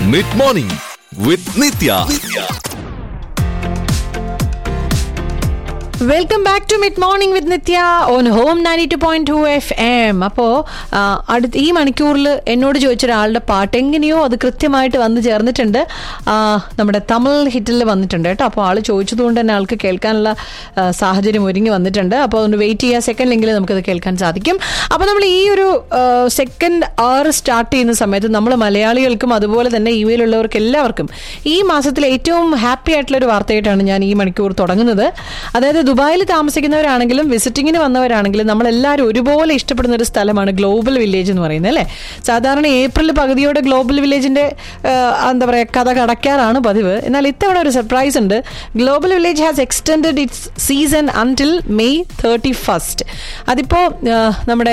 mid morning with Nithya welcome back to mid morning with Nithya on home ninety two point two F M അപ്പോൾ അടുത്ത ഈ മണിക്കൂറിൽ എന്നോട് ചോദിച്ച ഒരാളുടെ പാട്ട് എങ്ങനെയോ അത് കൃത്യമായിട്ട് വന്ന് ചേർന്നിട്ടുണ്ട് ആ, നമ്മുടെ തമിഴ് ഹിറ്റിൽ വന്നിട്ടുണ്ട് കേട്ടോ അപ്പോൾ ആൾ ചോദിച്ചതുകൊണ്ട് തന്നെ ആൾക്ക് കേൾക്കാനുള്ള ആ, സാഹചര്യം ഒരുങ്ങി വന്നിട്ടുണ്ട് അപ്പോൾ അതുകൊണ്ട് വെയിറ്റ് ചെയ്യുക സെക്കൻഡ് ലിങ്കിൽ നമുക്കത് കേൾക്കാൻ സാധിക്കും അപ്പോൾ നമ്മൾ ഈ ഒരു സെക്കൻഡ് അവർ സ്റ്റാർട്ട് ചെയ്യുന്ന സമയത്ത് നമ്മൾ മലയാളികൾക്കും അതുപോലെ തന്നെ യു എയിലുള്ളവർക്ക് എല്ലാവർക്കും ഈ മാസത്തിലെ ഏറ്റവും ഹാപ്പി ആയിട്ടുള്ള ഒരു വാർത്തയായിട്ടാണ് ഞാൻ ഈ മണിക്കൂർ തുടങ്ങുന്നത് അതായത് ദുബായിൽ താമസിക്കുന്നവരാണെങ്കിലും വിസിറ്റിങ്ങിന് വന്നവരാണെങ്കിലും നമ്മളെല്ലാവരും ഒരുപോലെ ഇഷ്ടപ്പെടുന്ന ഒരു സ്ഥലമാണ് ഗ്ലോബൽ വില്ലേജ് എന്ന് പറയുന്നത് അല്ലേ സാധാരണ ഏപ്രിൽ പകുതിയോടെ ഗ്ലോബൽ വില്ലേജിന്റെ ആ, എന്താ പറയുക കഥ കടക്കാറാണ് പതിവ് എന്നാൽ ഇത്തവണ ഒരു സർപ്രൈസ് ഉണ്ട് Global Village has extended its season until May thirty first അതിപ്പോ ആ, നമ്മുടെ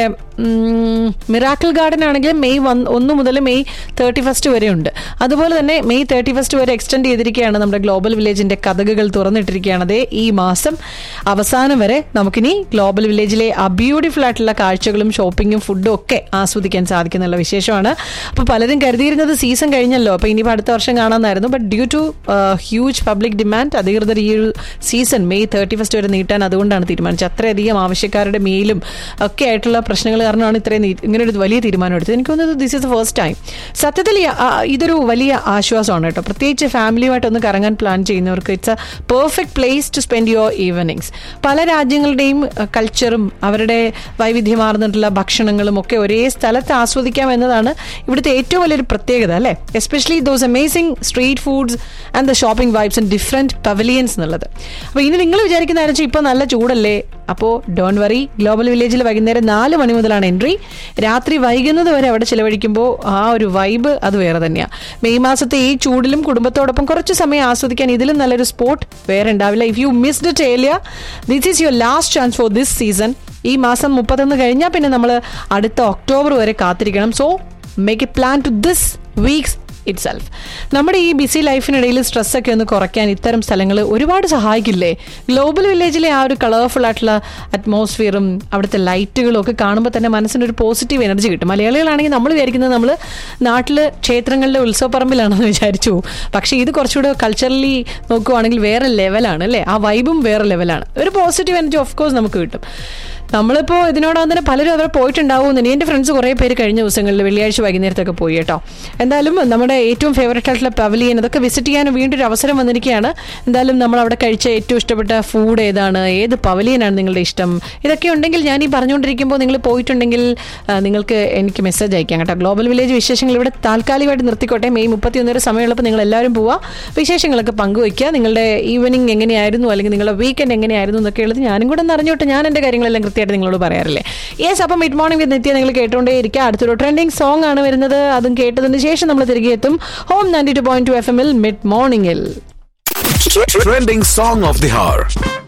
മിറാക്കിൾ ഗാർഡൻ ആണെങ്കിൽ മെയ് വൺ ഒന്ന് മുതൽ മെയ് തേർട്ടി ഫസ്റ്റ് വരെ ഉണ്ട് അതുപോലെ തന്നെ മെയ് തേർട്ടി ഫസ്റ്റ് വരെ എക്സ്റ്റെൻഡ് ചെയ്തിരിക്കുകയാണ് നമ്മുടെ ഗ്ലോബൽ വില്ലേജിന്റെ കഥകുകൾ തുറന്നിട്ടിരിക്കുകയാണ് അതേ ഈ മാസം അവസാനം വരെ നമുക്കിനി ഗ്ലോബൽ വില്ലേജിലെ ആ ബ്യൂട്ടിഫുൾ ആയിട്ടുള്ള കാഴ്ചകളും ഷോപ്പിങ്ങും ഫുഡും ഒക്കെ ആസ്വദിക്കാൻ സാധിക്കുന്നുള്ള വിശേഷമാണ് അപ്പോൾ പലരും കരുതിയിരുന്നത് സീസൺ കഴിഞ്ഞല്ലോ അപ്പോൾ ഇനിയിപ്പോൾ അടുത്ത വർഷം കാണാമെന്നായിരുന്നു but due to huge public demand അധികൃതർ ഈ ഒരു സീസൺ മെയ് തേർട്ടി ഫസ്റ്റ് വരെ നീട്ടാൻ അതുകൊണ്ടാണ് തീരുമാനിച്ചത് അത്രയധികം ആവശ്യക്കാരുടെ മെയിലും ഒക്കെ ആയിട്ടുള്ള പ്രശ്നങ്ങൾ കാരണമാണ് ഇത്രയും നീ- ഇങ്ങനെ ഒരു വലിയ തീരുമാനം എടുത്തത് എനിക്ക് തോന്നുന്നത് this is the first time സത്യത്തിൽ ഈ, ആ, ഇതൊരു വലിയ ആശ്വാസമാണ് കേട്ടോ പ്രത്യേകിച്ച് ഫാമിലിയുമായിട്ട് ഒന്ന് കറങ്ങാൻ പ്ലാൻ ചെയ്യുന്നവർക്ക് it's a perfect place to spend your evenings പല രാജ്യങ്ങളുടെയും കൾച്ചറും അവരുടെ വൈവിധ്യമാർന്നിട്ടുള്ള ഭക്ഷണങ്ങളും ഒക്കെ ഒരേ സ്ഥലത്ത് ആസ്വദിക്കാം എന്നതാണ് ഇവിടുത്തെ ഏറ്റവും വലിയൊരു പ്രത്യേകത അല്ലേ especially those amazing street foods and the shopping vibes and different pavilions എന്നുള്ളത് അപ്പോൾ ഇനി നിങ്ങൾ വിചാരിക്കുന്ന വെച്ചാൽ ഇപ്പോൾ നല്ല ചൂടല്ലേ അപ്പോൾ ഡോൺ വറി ഗ്ലോബൽ വില്ലേജിൽ വൈകുന്നേരം നാല് മണി മുതലാണ് എൻട്രി രാത്രി വൈകുന്നത് വരെ അവിടെ ചിലവഴിക്കുമ്പോൾ ആ ഒരു വൈബ് അത് വേറെ തന്നെയാണ് മെയ് മാസത്തെ ഈ ചൂടിലും കുടുംബത്തോടൊപ്പം കുറച്ച് സമയം ആസ്വദിക്കാൻ ഇതിലും നല്ലൊരു സ്പോട്ട് വേറെ ഉണ്ടാവില്ല if you missed it earlier this is your last chance for this season ഈ മാസം മുപ്പത്തൊന്ന് കഴിഞ്ഞാൽ പിന്നെ നമ്മൾ അടുത്ത ഒക്ടോബർ വരെ കാത്തിരിക്കണം so make a plan to this weeks itself നമ്മുടെ ഈ ബിസി ലൈഫിനിടയിൽ സ്ട്രെസ്സൊക്കെ ഒന്ന് കുറയ്ക്കാൻ ഇത്തരം സ്ഥലങ്ങൾ ഒരുപാട് സഹായിക്കില്ലേ ഗ്ലോബൽ വില്ലേജിലെ ആ ഒരു കളർഫുൾ ആയിട്ടുള്ള അറ്റ്മോസ്ഫിയറും അവിടുത്തെ ലൈറ്റുകളും ഒക്കെ കാണുമ്പോൾ തന്നെ മനസ്സിനൊരു പോസിറ്റീവ് എനർജി കിട്ടും മലയാളികളാണെങ്കിൽ നമ്മൾ വിചാരിക്കുന്നത് നമ്മൾ നാട്ടിൽ ക്ഷേത്രങ്ങളിലെ ഉത്സവപ്പറമ്പിലാണെന്ന് വിചാരിച്ചു പക്ഷേ ഇത് കുറച്ചുകൂടെ കൾച്ചറലി നോക്കുവാണെങ്കിൽ വേറെ ലെവലാണ് അല്ലേ ആ വൈബും വേറെ ലെവലാണ് ഒരു പോസിറ്റീവ് എനർജി ഓഫ് കോഴ്സ് നമുക്ക് കിട്ടും നമ്മളിപ്പോൾ ഇതിനോടകം തന്നെ പലരും അവിടെ പോയിട്ടുണ്ടാവും ഇനി എൻ്റെ ഫ്രണ്ട്സ് കുറേ പേര് കഴിഞ്ഞ ദിവസങ്ങളിൽ വെള്ളിയാഴ്ച വൈകുന്നേരത്തൊക്കെ പോയി കേട്ടോ എന്തായാലും നമ്മുടെ ഏറ്റവും ഫേവറേറ്റ് ആയിട്ടുള്ള പവലിയൻ അതൊക്കെ വിസിറ്റ് ചെയ്യാൻ വീണ്ടും ഒരു അവസരം വന്നിരിക്കുകയാണ് എന്തായാലും നമ്മൾ അവിടെ കഴിച്ച ഏറ്റവും ഇഷ്ടപ്പെട്ട ഫുഡ് ഏതാണ് ഏത് പവലിയനാണ് നിങ്ങളുടെ ഇഷ്ടം ഇതൊക്കെ ഉണ്ടെങ്കിൽ ഞാൻ ഈ പറഞ്ഞുകൊണ്ടിരിക്കുമ്പോൾ നിങ്ങൾ പോയിട്ടുണ്ടെങ്കിൽ ആ, നിങ്ങൾക്ക് എനിക്ക് മെസ്സേജ് അയക്കാം കേട്ടോ ഗ്ലോബൽ വില്ലേജ് വിശേഷങ്ങൾ ഇവിടെ താൽക്കാലികമായിട്ട് നിർത്തിക്കോട്ടെ മെയ് മുപ്പത്തി വരെ സമയമുള്ളപ്പോൾ നിങ്ങൾ എല്ലാവരും പോവുക വിശേഷങ്ങളൊക്കെ പങ്കുവയ്ക്കുക നിങ്ങളുടെ ഈവനിങ് എങ്ങനെയായിരുന്നു അല്ലെങ്കിൽ നിങ്ങളുടെ വീക്കെൻഡ് എങ്ങനെയായിരുന്നു എന്നൊക്കെ ഉള്ളത് ഞാനും കൂടെ ഒന്ന് അറിഞ്ഞോട്ടെ ഞാൻ എൻ്റെ കാര്യങ്ങളെല്ലാം കൃത്യമായിട്ട് നിങ്ങളോട് പറയാറില്ലേ യെസ് അപ്പം മിഡ് മോർണിംഗ് വിത്ത് നിത്യ നിങ്ങൾ കേട്ടുകൊണ്ടേ ഇരിക്കുക അടുത്തൊരു ട്രെൻഡിങ് സോങ് ആണ് വരുന്നത് അതും കേട്ടതിന് ശേഷം നമ്മൾ തിരികെ എത്തും home ninety two point two F എമ്മിൽ മിഡ് മോർണിംഗിൽ trending song of the hour